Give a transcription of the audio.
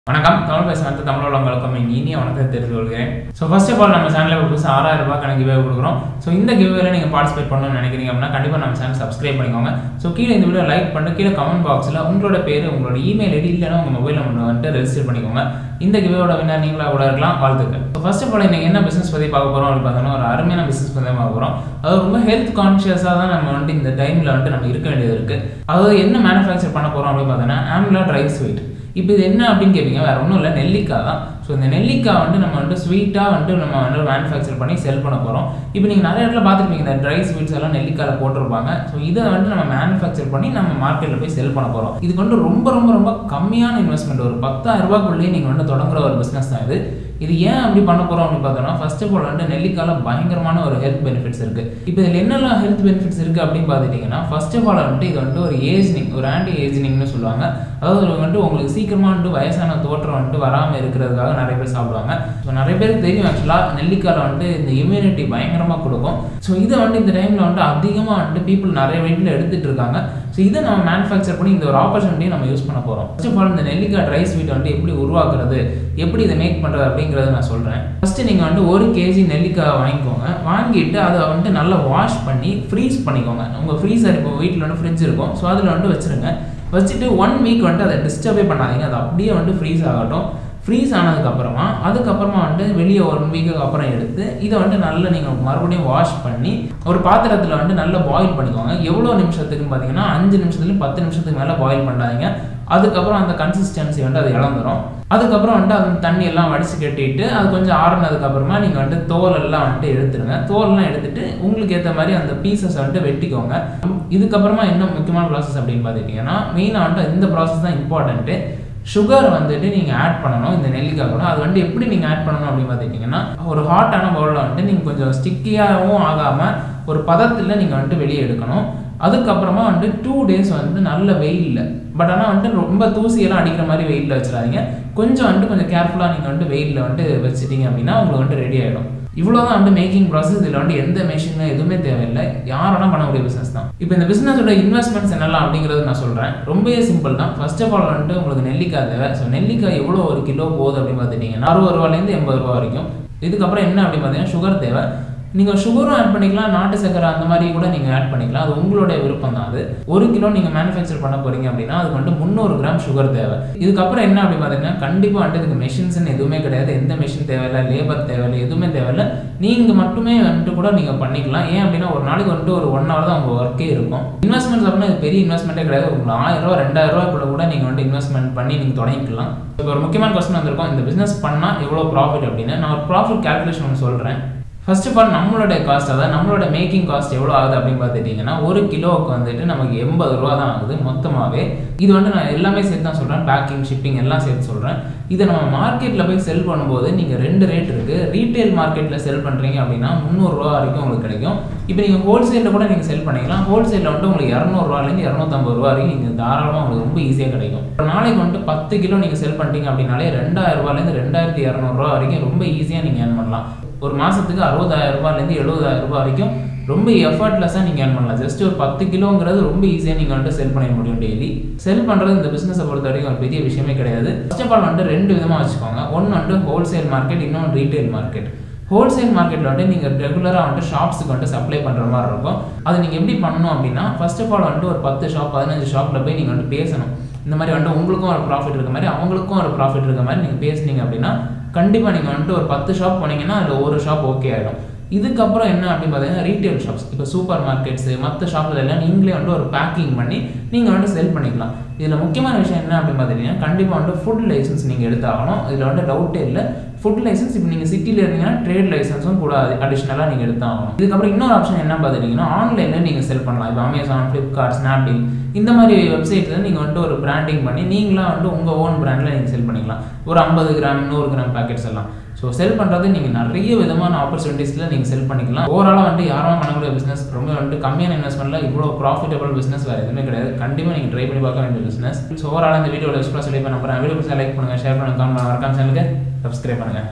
வணக்கம் தமிழ் பேச வந்து தமிழ் உள்ளவங்களுக்கும் என் இனிய வணக்கத்தை தெரிந்து கொள்கிறேன் ஸோ ஃபர்ஸ்ட் ஆஃப் ஆல் நம்ம சேனலில் புதுசாக ஆறாயிரம் ரூபாய்க்கான கிவே கொடுக்குறோம் ஸோ இந்த கிவேல நீங்கள் பார்ட்டிசிபேட் பண்ணணும்னு நினைக்கிறீங்க அப்படின்னா கண்டிப்பாக நம்ம சேனல் சப்ஸ்கிரைப் பண்ணிக்கோங்க ஸோ கீழே இந்த வீடியோ லைக் பண்ணி கீழே கமெண்ட் பாக்ஸில் உங்களோட பேர் உங்களோட இமெயில் ஐடி இல்லைன்னா உங்கள் மொபைல் நம்பர் வந்துட்டு ரெஜிஸ்டர் பண்ணிக்கோங்க இந்த கிவேயோட வின்னர் நீங்களா கூட இருக்கலாம் வாழ்த்துக்கள் ஸோ ஃபர்ஸ்ட் ஆஃப் ஆல் நீங்கள் என்ன பிஸ்னஸ் பற்றி பார்க்க போகிறோம் அப்படின்னு பார்த்தோம்னா ஒரு அருமையான பிஸ்னஸ் பற்றி பார்க்க போகிறோம் அது ரொம்ப ஹெல்த் கான்ஷியஸாக தான் நம்ம வந்துட்டு இந்த டைமில் வந்துட்டு நம்ம இருக்க வேண்டியது இருக்குது அதாவது என்ன மேனுஃபேக்சர் பண்ண போகிறோம் அப்படின்னு பார்த்தோன்னா ஆம்லா ட்ரை ஸ்வீட் இப்போ இது என்ன அப்படின்னு கேட்பீங்க வேற ஒன்றும் இல்லை நெல்லிக்காய் தான் ஸோ இந்த நெல்லிக்காய் வந்துட்டு நம்ம வந்துட்டு ஸ்வீட்டாக வந்துட்டு நம்ம வந்து மேனுஃபேக்சர் பண்ணி செல் பண்ண போகிறோம் இப்போ நீங்கள் நிறைய இடத்துல பார்த்துருப்பீங்க இந்த ட்ரை ஸ்வீட்ஸ் எல்லாம் நெல்லிக்காயில் போட்டிருப்பாங்க ஸோ இதை வந்துட்டு நம்ம மேனுஃபேக்சர் பண்ணி நம்ம மார்க்கெட்டில் போய் செல் பண்ண போகிறோம் இதுக்கு வந்து ரொம்ப ரொம்ப ரொம்ப கம்மியான இன்வெஸ்ட்மெண்ட் ஒரு பத்தாயிரம் ரூபாய்க்குள்ளேயே நீங்கள் வந்து தொடங்குற ஒரு பிஸ்னஸ் தான் இது இது ஏன் அப்படி பண்ண போகிறோம் அப்படின்னு பார்த்தோம்னா ஃபர்ஸ்ட் ஆஃப் ஆல் வந்து நெல்லிக்காயில் பயங்கரமான ஒரு ஹெல்த் பெனிஃபிட்ஸ் இருக்குது இப்போ இதில் என்னெல்லாம் ஹெல்த் பெனிஃபிட்ஸ் இருக்குது அப்படின்னு பார்த்துட்டிங்கன்னா ஃபர்ஸ்ட் ஆஃப் ஆல் வந்துட்டு இது வந்துட்டு ஒரு ஏஜ்னிங் ஒரு ஆன்டி ஏஜ்னிங்னு சொல்லுவாங்க அதாவது வந்துட்டு உங்களுக்கு சீக்கிரமாக வந்துட்டு வயசான தோற்றம் வந்துட்டு வராமல் இருக்கிறதுக்காக நிறைய பேர் சாப்பிடுவாங்க ஸோ நிறைய பேருக்கு தெரியும் ஆக்சுவலாக நெல்லிக்காயில் வந்துட்டு இந்த இம்யூனிட்டி பயங்கரமாக கொடுக்கும் ஸோ இதை வந்துட்டு இந்த டைமில் வந்துட்டு அதிகமாக வந்துட்டு பீப்புள் நிறைய வீட்டில் எடுத்துகிட்டு இருக்காங்க ஸோ இதை நம்ம மேனுஃபேக்சர் பண்ணி இந்த ஒரு ஆப்பர்ச்சுனிட்டியை நம்ம யூஸ் பண்ண போகிறோம் ஃபர்ஸ்ட் ஆஃப் ஆல் இந்த நெல்லிக்காய் ட்ரை ஸ்வீட் வந்துட்டு எப்படி உருவாக்குறது எப்படி இதை மேக் பண்ணுறது அப்படிங்கிறத நான் சொல்கிறேன் ஃபஸ்ட்டு நீங்கள் வந்துட்டு ஒரு கேஜி நெல்லிக்காய் வாங்கிக்கோங்க வாங்கிட்டு அதை வந்துட்டு நல்லா வாஷ் பண்ணி ஃப்ரீஸ் பண்ணிக்கோங்க உங்கள் ஃப்ரீசர் இப்போ வீட்டில் வந்து ஃப்ரிட்ஜ் இருக்கும் ஸோ அதில் வந்துட்டு வச்சுருங்க வச்சுட்டு ஒன் வீக் வந்துட்டு அதை டிஸ்டர்பே பண்ணாதீங்க அது அப்படியே வந்துட்டு ஃப்ரீஸ் ஆகட்டும் ஃப்ரீஸ் ஆனதுக்கப்புறமா அதுக்கப்புறமா வந்துட்டு வெளியே ஒன் வீக்குக்கு அப்புறம் எடுத்து இதை வந்துட்டு நல்லா நீங்கள் மறுபடியும் வாஷ் பண்ணி ஒரு பாத்திரத்தில் வந்துட்டு நல்லா பாயில் பண்ணிக்கோங்க எவ்வளோ நிமிஷத்துக்குன்னு பார்த்தீங்கன்னா அஞ்சு நிமிஷத்துலேயும் பத்து நிமிஷத்துக்கு மேலே பாயில் பண்ணாதீங்க அதுக்கப்புறம் அந்த கன்சிஸ்டன்சி வந்துட்டு அது இழந்துடும் அதுக்கப்புறம் வந்துட்டு அந்த தண்ணி எல்லாம் வடிச்சு கட்டிட்டு அது கொஞ்சம் ஆறுனதுக்கு அப்புறமா நீங்கள் வந்துட்டு தோல் எல்லாம் வந்துட்டு எடுத்துருங்க தோல்லாம் எடுத்துட்டு உங்களுக்கு ஏற்ற மாதிரி அந்த பீசஸ் வந்துட்டு வெட்டிக்கோங்க இதுக்கப்புறமா என்ன முக்கியமான ப்ராசஸ் அப்படின்னு பார்த்துட்டிங்கன்னா மெயினாக வந்துட்டு இந்த ப்ராசஸ் தான் இம்பார்ட்டன்ட்டு சுகர் வந்துட்டு நீங்கள் ஆட் பண்ணணும் இந்த நெல்லிக்காய் கூட அது வந்துட்டு எப்படி நீங்கள் ஆட் பண்ணணும் அப்படின்னு பார்த்துட்டிங்கன்னா ஒரு ஹாட்டான பவுலில் வந்துட்டு நீங்கள் கொஞ்சம் ஸ்டிக்கியாகவும் ஆகாமல் ஒரு பதத்தில் நீங்கள் வந்துட்டு வெளியே எடுக்கணும் அதுக்கப்புறமா வந்துட்டு டூ டேஸ் வந்து நல்ல வெயிலில் பட் ஆனால் வந்துட்டு ரொம்ப தூசியெல்லாம் அடிக்கிற மாதிரி வெயிலில் வச்சிடாதீங்க கொஞ்சம் வந்துட்டு கொஞ்சம் கேர்ஃபுல்லாக நீங்கள் வந்துட்டு வெயிலில் வந்துட்டு வச்சுட்டீங்க அப்படின்னா உங்களுக்கு வந்துட்டு ரெடி ஆகிடும் இவ்வளோ தான் வந்து மேக்கிங் ப்ராசஸ் இதில் வந்து எந்த மெஷின் எதுவுமே தேவையில்லை யாரோட பண்ணக்கூடிய பிஸ்னஸ் தான் இப்போ இந்த பிஸ்னஸோட இன்வெஸ்ட்மெண்ட்ஸ் என்னெல்லாம் அப்படிங்கிறது நான் சொல்கிறேன் ரொம்பவே சிம்பிள் தான் ஃபர்ஸ்ட் ஆஃப் ஆல் வந்துட்டு உங்களுக்கு நெல்லிக்காய் தேவை ஸோ நெல்லிக்காய் எவ்வளோ ஒரு கிலோ போகுது அப்படின்னு பார்த்துட்டிங்கன்னா அறுபது ரூபாலேருந்து எண்பது ரூபா வரைக்கும் இதுக்கப்புறம் என்ன அப்படின்னு பார்த்தீங்கன்னா சுகர் தேவை நீங்கள் சுகரும் ஆட் பண்ணிக்கலாம் நாட்டு சக்கரை அந்த மாதிரி கூட நீங்கள் ஆட் பண்ணிக்கலாம் அது உங்களுடைய விருப்பம் தான் அது ஒரு கிலோ நீங்கள் மேனுஃபேக்சர் பண்ண போகிறீங்க அப்படின்னா அதுக்கு வந்துட்டு முந்நூறு கிராம் சுகர் தேவை இதுக்கப்புறம் என்ன அப்படி பார்த்தீங்கன்னா கண்டிப்பாக வந்துட்டு இதுக்கு மெஷின்ஸ்னு எதுவுமே கிடையாது எந்த மெஷின் தேவையில்லை லேபர் தேவையில்லை எதுவுமே தேவையில்லை நீங்கள் மட்டுமே வந்துட்டு கூட நீங்கள் பண்ணிக்கலாம் ஏன் அப்படின்னா ஒரு நாளைக்கு வந்துட்டு ஒரு ஒன் ஹவர் தான் உங்கள் ஒர்க்கே இருக்கும் இன்வெஸ்ட்மெண்ட்ஸ் அப்படின்னா இது பெரிய இன்வெஸ்ட்மெண்ட்டே கிடையாது உங்களுக்கு ஆயிரம் ரூபா ரெண்டாயிரம் ரூபாய்க்குள்ள கூட நீங்கள் வந்துட்டு இன்வெஸ்ட்மெண்ட் பண்ணி நீங்கள் தொடங்கிக்கலாம் இப்போ ஒரு முக்கியமான கொஸ்டின் வந்திருக்கும் இந்த பிஸ்னஸ் பண்ணால் எவ்வளோ ப்ராஃபிட் அப்படின்னு நான் ஒரு ப்ராஃபிட் கேல்குலேஷன் ஒன்று சொல்கிறேன் ஃபர்ஸ்ட் ஆஃப் ஆல் நம்மளோட காஸ்ட் அதாவது நம்மளோட மேக்கிங் காஸ்ட் எவ்வளோ ஆகுது அப்படின்னு பார்த்துட்டிங்கன்னா ஒரு கிலோவுக்கு வந்துட்டு நமக்கு எண்பது ரூபா தான் ஆகுது மொத்தமாகவே இது வந்து நான் எல்லாமே சேர்த்து தான் சொல்கிறேன் பேக்கிங் ஷிப்பிங் எல்லாம் சேர்த்து சொல்கிறேன் இதை நம்ம மார்க்கெட்டில் போய் செல் பண்ணும்போது நீங்கள் ரெண்டு ரேட் இருக்குது ரீட்டைல் மார்க்கெட்டில் செல் பண்ணுறீங்க அப்படின்னா முந்நூறுரூவா வரைக்கும் உங்களுக்கு கிடைக்கும் இப்போ நீங்கள் ஹோல்சேலில் கூட நீங்கள் செல் பண்ணிக்கலாம் ஹோல்சேலில் வந்துட்டு உங்களுக்கு இரநூறுவாலேருந்து இரநூத்தம்பது ரூபா வரைக்கும் நீங்கள் தாராளமாக உங்களுக்கு ரொம்ப ஈஸியாக கிடைக்கும் ஒரு நாளைக்கு வந்துட்டு பத்து கிலோ நீங்கள் செல் பண்ணிட்டீங்க அப்படின்னாலே ரெண்டாயிரம் ரூபாலேருந்து ரெண்டாயிரத்தி இரநூறுவா வரைக்கும் ரொம்ப ஈஸியாக நீங்கள் ஏர்ன் பண்ணலாம் ஒரு மாதத்துக்கு அறுபதாயிரம் ரூபாயிலேருந்து எழுபதாயிரம் ரூபாய் வரைக்கும் ரொம்ப எஃபர்ட்லெஸ்ஸாக நீங்கள் ஏர்ன் பண்ணலாம் ஜஸ்ட் ஒரு பத்து கிலோங்கிறது ரொம்ப ஈஸியாக நீங்கள் வந்துட்டு செல் பண்ண முடியும் டெய்லி செல் பண்ணுறது இந்த பிஸ்னஸை பொறுத்த வரைக்கும் ஒரு பெரிய விஷயமே கிடையாது ஃபர்ஸ்ட் ஆஃப் ஆல் வந்துட்டு ரெண்டு விதமாக வச்சுக்கோங்க ஒன்று வந்துட்டு ஹோல்சேல் மார்க்கெட் இன்னொன்று ரீட்டைல் மார்க்கெட் ஹோல்சேல் மார்க்கெட்டில் வந்துட்டு நீங்கள் ரெகுலராக வந்துட்டு ஷாப்ஸுக்கு வந்துட்டு சப்ளை பண்ணுற மாதிரி இருக்கும் அது நீங்கள் எப்படி பண்ணணும் அப்படின்னா ஃபர்ஸ்ட் ஆஃப் ஆல் வந்துட்டு ஒரு பத்து ஷாப் பதினஞ்சு ஷாப்பில் போய் நீங்கள் வந்துட்டு பேசணும் இந்த மாதிரி வந்துட்டு உங்களுக்கும் ஒரு ப்ராஃபிட் இருக்க மாதிரி அவங்களுக்கும் ஒரு ப்ராஃபிட் இருக்க மாதிரி நீங்கள் பேசுனீங்க அப்படின்னா கண்டிப்பாக நீங்கள் வந்துட்டு ஒரு பத்து ஷாப் போனீங்கன்னா அதில் ஒரு ஷாப் ஓகே ஆகிடும் இதுக்கப்புறம் என்ன அப்படின்னு பார்த்தீங்கன்னா ரீட்டைல் ஷாப்ஸ் இப்போ சூப்பர் மார்க்கெட்ஸு மற்ற ஷாப்பில் எல்லாம் நீங்களே வந்துட்டு ஒரு பேக்கிங் பண்ணி நீங்கள் வந்துட்டு செல் பண்ணிக்கலாம் இதில் முக்கியமான விஷயம் என்ன அப்படின்னு பார்த்தீங்கன்னா கண்டிப்பாக வந்துட்டு ஃபுட் லைசன்ஸ் நீங்கள் எடுத்தாகணும் இதில் வந்துட்டு டவுட்டே இல்லை ஃபுட் லைசன்ஸ் இப்போ நீங்கள் சிட்டியில் இருந்தீங்கன்னா ட்ரேட் லைசன்ஸும் கூட அடிஷ்னலாக நீங்கள் எடுத்தாகணும் இதுக்கப்புறம் இன்னொரு ஆப்ஷன் என்ன பார்த்துட்டிங்கன்னா ஆன்லைனில் நீங்கள் செல் பண்ணலாம் இப்போ அமேசான் ஃப்ளிப்கார்ட் ஸ்னாப்டீல் இந்த மாதிரி வெப்சைட்டில் நீங்கள் வந்துட்டு ஒரு பிராண்டிங் பண்ணி நீங்களாம் வந்துட்டு உங்கள் ஓன் பிராண்டில் நீங்கள் செல் பண்ணிக்கலாம் ஒரு ஐம்பது கிராம் நூறு கிராம் பேக்கெட்ஸ் எல்லாம் ஸோ செல் பண்ணுறது நீங்கள் நிறைய விதமான ஆப்பர்ச்சுனிட்டிஸில் நீங்கள் செல் பண்ணிக்கலாம் ஓவராலாக வந்துட்டு யாரும் பண்ணக்கூடிய பிஸ்னஸ் ரொம்ப வந்துட்டு கம்மியான இன்வெஸ்ட்மெண்ட்டில் இவ்வளோ ப்ராஃபிட்டபிள் பிஸ்னஸ் வேறு எதுவுமே கிடையாது கண்டிப்பாக நீங்கள் ட்ரை பண்ணி பார்க்க வேண்டிய பிஸ்னஸ் ஸோ ஓவரால் இந்த வீடியோட எக்ஸ்பிரஸ் சொல்லி நம்புறேன் வீடியோ லைக் பண்ணுங்கள் ஷேர் பண்ணுங்கள் கமெண்ட் மறக்காம சேனலுக்கு சப்ஸ்கிரைப் பண்ணுங்கள்